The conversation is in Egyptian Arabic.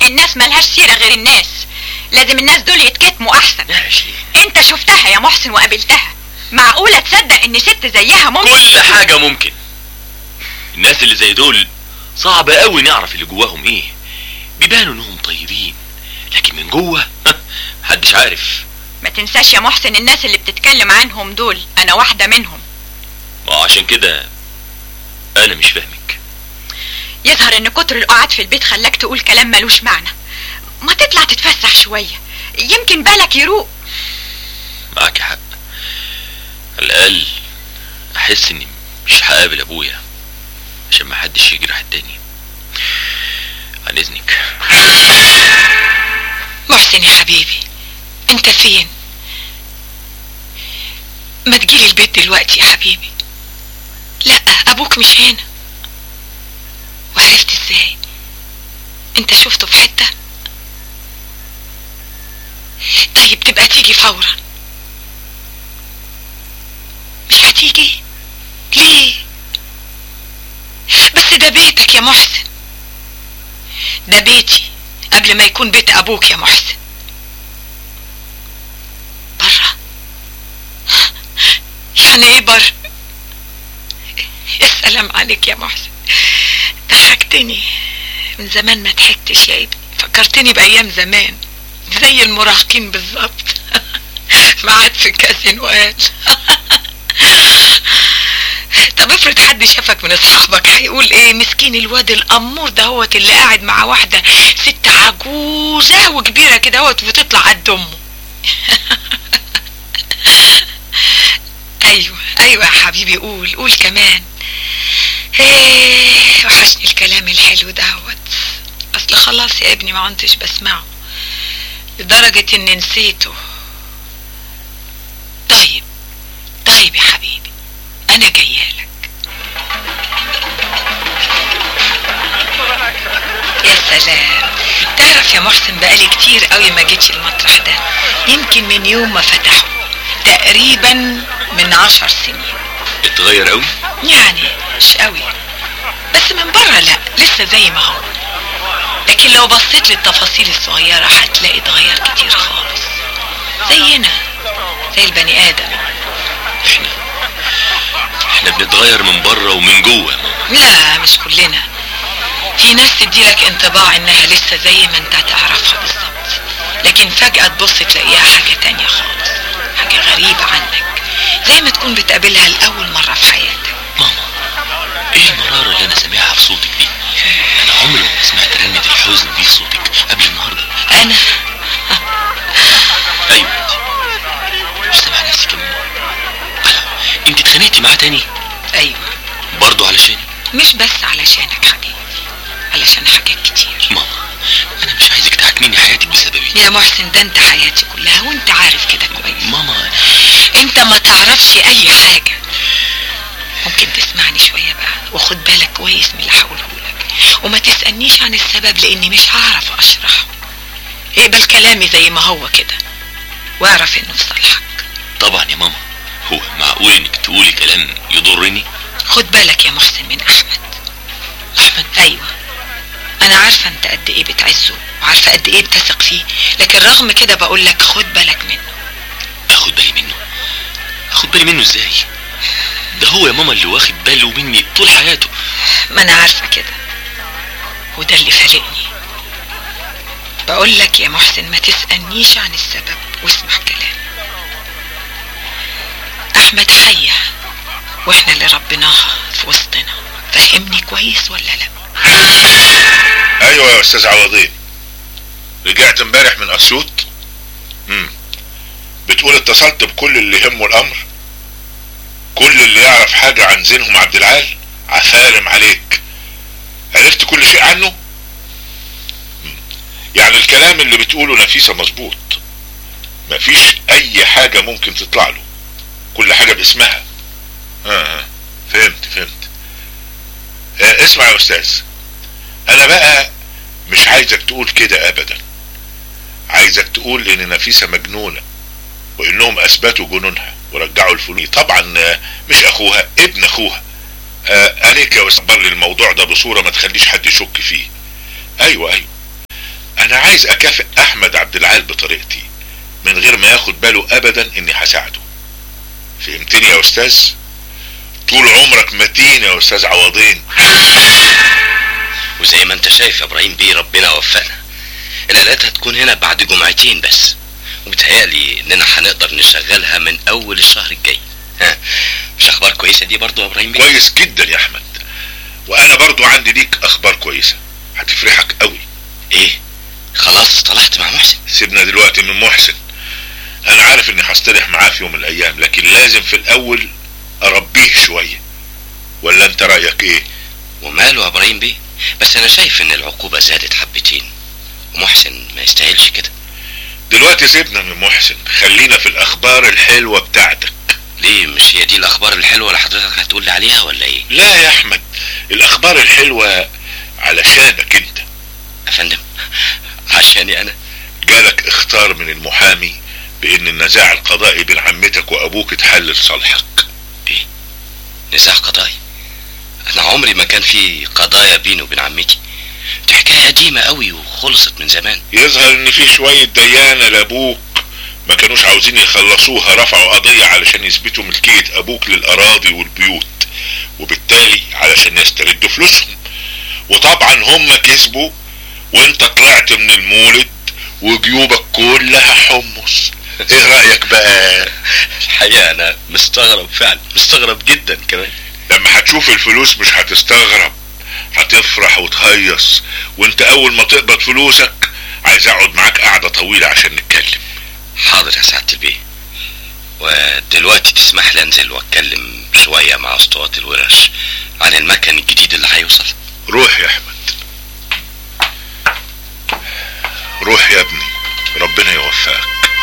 الناس ملهاش سيرة غير الناس لازم الناس دول يتكتموا احسن ماشي انت شفتها يا محسن وقابلتها معقولة تصدق ان ست زيها ممكن كل حاجة ممكن الناس اللي زي دول صعب قوي نعرف اللي جواهم ايه بيبانوا انهم طيبين لكن من جوه محدش عارف ما تنساش يا محسن الناس اللي بتتكلم عنهم دول انا واحدة منهم ما عشان كده انا مش فاهمك يظهر ان كتر القعاد في البيت خلاك تقول كلام ملوش معنى ما تطلع تتفسح شوية يمكن بالك يروق معاك حق على الاقل احس اني مش هقابل ابويا عشان ما حدش يجرح التاني عن اذنك محسن يا حبيبي انت فين ما تجيلي البيت دلوقتي يا حبيبي لا ابوك مش هنا وعرفت ازاي انت شفته في حتة طيب تبقى تيجي فورا مش هتيجي ليه بس ده بيتك يا محسن ده بيتي قبل ما يكون بيت ابوك يا محسن برا يعني ايه برا السلام عليك يا محسن ضحكتني من زمان ما ضحكتش يا ابني فكرتني بايام زمان زي المراهقين بالظبط معاد في كازينوات طب افرض حد شافك من اصحابك هيقول ايه مسكين الواد الامور دهوت اللي قاعد مع واحده ست عجوزه وكبيره كده اهوت وتطلع قد امه ايوه ايوه يا حبيبي قول قول كمان ايه وحشني الكلام الحلو دهوت اصل خلاص يا ابني ما كنتش بسمعه لدرجة اني نسيته طيب طيب يا حبيبي انا جايالك يا سلام تعرف يا محسن بقالي كتير قوي ما جيتش المطرح ده يمكن من يوم ما فتحوا تقريبا من عشر سنين اتغير قوي يعني مش قوي بس من بره لا لسه زي ما هو لكن لو بصيت للتفاصيل الصغيرة هتلاقي اتغير كتير خالص زينا زي البني آدم احنا احنا بنتغير من بره ومن جوه يا ماما لا مش كلنا في ناس تديلك انطباع انها لسه زي ما انت تعرفها بالظبط لكن فجأة تبص تلاقيها حاجة تانية خالص حاجة غريبة عنك زي ما تكون بتقابلها لأول مرة في حياتك ماما ايه المرارة اللي انا سامعها في صوتك دي انا عمري ما سمعت رنة الحزن دي في صوتك قبل النهاردة أنا ايوه مش سامع نفسي كمان انت اتخانقتي معاه تاني أيوة برضه علشاني مش بس علشانك حبيبي علشان حاجات كتير ماما انا مش عايزك تحتميني حياتك بسببي يا محسن ده انت حياتي كلها وانت عارف كده كويس ماما انت ما تعرفش اي حاجة ممكن تسمعني شوية بقى وخد بالك كويس من اللي هقوله لك وما تسألنيش عن السبب لاني مش هعرف اشرحه اقبل كلامي زي ما هو كده واعرف انه في صالحك طبعا يا ماما هو معقول انك تقولي كلام يضرني خد بالك يا محسن من احمد احمد ايوه انا عارفة انت قد ايه بتعزه وعارفة قد ايه بتثق فيه لكن رغم كده بقول لك خد بالك منه اخد بالي منه اخد بالي منه ازاي ده هو يا ماما اللي واخد باله مني طول حياته ما انا عارفة كده وده اللي فارقني بقول لك يا محسن ما تسألنيش عن السبب واسمع كلامي احمد حية واحنا اللي ربيناها في وسطنا فهمني كويس ولا لا ايوه يا استاذ عوضين رجعت امبارح من اسيوط امم بتقول اتصلت بكل اللي يهمه الامر كل اللي يعرف حاجة عن زينهم عبد العال عفارم عليك عرفت كل شيء عنه مم. يعني الكلام اللي بتقوله نفيسة مظبوط مفيش اي حاجة ممكن تطلع له كل حاجة باسمها اه آه. فهمت فهمت آه اسمع يا استاذ انا بقى مش عايزك تقول كده ابدا عايزك تقول ان نفيسة مجنونة وانهم اثبتوا جنونها ورجعوا الفلوس طبعا آه، مش اخوها ابن اخوها آه عليك يا استاذ لي الموضوع ده بصورة ما تخليش حد يشك فيه ايوه ايوه انا عايز اكافئ احمد عبد العال بطريقتي من غير ما ياخد باله ابدا اني هساعده فهمتني يا استاذ طول عمرك متين يا استاذ عوضين وزي ما انت شايف يا ابراهيم بيه ربنا وفقنا الالات هتكون هنا بعد جمعتين بس وبتهيألي اننا هنقدر نشغلها من اول الشهر الجاي ها مش اخبار كويسه دي برضو يا ابراهيم بيه كويس جدا يا احمد وانا برضو عندي ليك اخبار كويسة هتفرحك قوي ايه خلاص طلعت مع محسن سيبنا دلوقتي من محسن انا عارف اني هصطلح معاه في يوم من الايام لكن لازم في الاول اربيه شوية ولا انت رأيك ايه وماله يا ابراهيم بيه بس انا شايف ان العقوبه زادت حبتين ومحسن ما يستاهلش كده دلوقتي سيبنا من محسن خلينا في الاخبار الحلوة بتاعتك ليه مش هي دي الاخبار الحلوه اللي حضرتك هتقول لي عليها ولا ايه لا يا احمد الاخبار الحلوة علشانك انت يا فندم عشاني انا جالك اختار من المحامي بان النزاع القضائي بين عمتك وابوك اتحل لصالحك ايه نزاع قضائي انا عمري ما كان في قضايا بيني وبين عمتي دي حكايه قديمه قوي وخلصت من زمان يظهر ان في شوية ديانة لابوك ما كانوش عاوزين يخلصوها رفعوا قضية علشان يثبتوا ملكية ابوك للاراضي والبيوت وبالتالي علشان يستردوا فلوسهم وطبعا هم كسبوا وانت طلعت من المولد وجيوبك كلها حمص ايه رأيك بقى الحقيقه انا مستغرب فعلا مستغرب جدا كمان لما هتشوف الفلوس مش هتستغرب هتفرح وتهيص وانت اول ما تقبض فلوسك عايز اقعد معاك قعدة طويلة عشان نتكلم حاضر يا سعاده البيه ودلوقتي تسمح لي انزل واتكلم شويه مع اسطوات الورش عن المكن الجديد اللي هيوصل روح يا احمد روح يا ابني ربنا يوفقك